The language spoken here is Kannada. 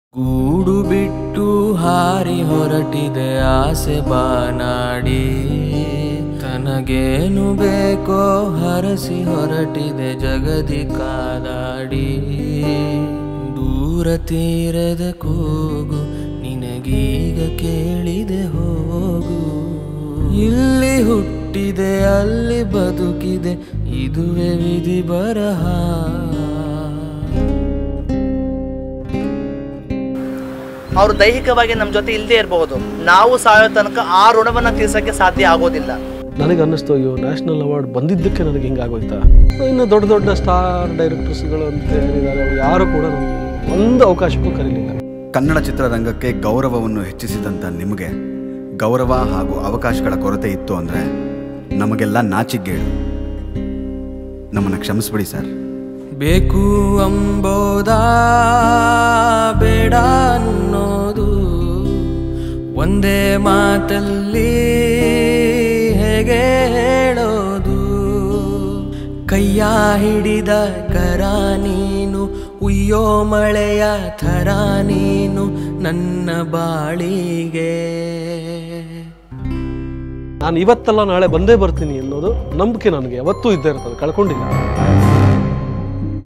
ಗೂಡು ಬಿಟ್ಟು ಹಾರಿ ಹೊರಟಿದೆ ಆಸೆ ಬಾನಾಡಿ ತನಗೇನು ಬೇಕೋ ಹರಸಿ ಹೊರಟಿದೆ ಜಗದಿ ಕಾದಾಡಿ ದೂರ ತೀರದ ಕೂಗು ನಿನಗೀಗ ಕೇಳಿದೆ ಹೋಗು ಇಲ್ಲಿ ಹುಟ್ಟಿದೆ ಅಲ್ಲಿ ಬದುಕಿದೆ ಇದುವೇ ವಿಧಿ ಬರಹ ಅವರು ದೈಹಿಕವಾಗಿ ನಮ್ಮ ಜೊತೆ ಇಲ್ಲದೆ ಇರಬಹುದು ನಾವು ಸಾಯೋ ತನಕ ಆ ಋಣವನ್ನ ತೀರ್ಸಕ್ಕೆ ಸಾಧ್ಯ ಆಗೋದಿಲ್ಲ ನನಗೆ ಅನ್ನಿಸ್ತು ಅಯ್ಯೋ ನ್ಯಾಷನಲ್ ಅವಾರ್ಡ್ ಬಂದಿದ್ದಕ್ಕೆ ನನಗೆ ಹಿಂಗಾಗೋಯ್ತಾ ಇನ್ನು ದೊಡ್ಡ ದೊಡ್ಡ ಸ್ಟಾರ್ ಡೈರೆಕ್ಟರ್ಸ್ಗಳು ಅಂತ ಏನಿದ್ದಾರೆ ಅವ್ರು ಯಾರು ಕೂಡ ನನಗೆ ಒಂದು ಅವಕಾಶಕ್ಕೂ ಕರೀಲಿಲ್ಲ ಕನ್ನಡ ಚಿತ್ರರಂಗಕ್ಕೆ ಗೌರವವನ್ನು ಹೆಚ್ಚಿಸಿದಂಥ ನಿಮಗೆ ಗೌರವ ಹಾಗೂ ಅವಕಾಶಗಳ ಕೊರತೆ ಇತ್ತು ಅಂದರೆ ನಮಗೆಲ್ಲ ನಾಚಿಗೇಡು ನಮ್ಮನ್ನು ಕ್ಷಮಿಸ್ಬಿಡಿ ಸರ್ ಬೇಕು ಅಂಬೋದ ಬೇಡ ಅನ್ನೋದು ಒಂದೇ ಮಾತಲ್ಲಿ ಹೇಗೆ ಹೇಳೋದು ಕೈಯ ಹಿಡಿದ ಕರ ನೀನು ಉಯ್ಯೋ ಮಳೆಯ ಥರ ನೀನು ನನ್ನ ಬಾಳಿಗೆ ನಾನು ಇವತ್ತಲ್ಲ ನಾಳೆ ಬಂದೇ ಬರ್ತೀನಿ ಅನ್ನೋದು ನಂಬಿಕೆ ನನಗೆ ಯಾವತ್ತೂ ಇದ್ದೇ ಇರ್ತದೆ ಕಳ್ಕೊಂಡಿಲ್ಲ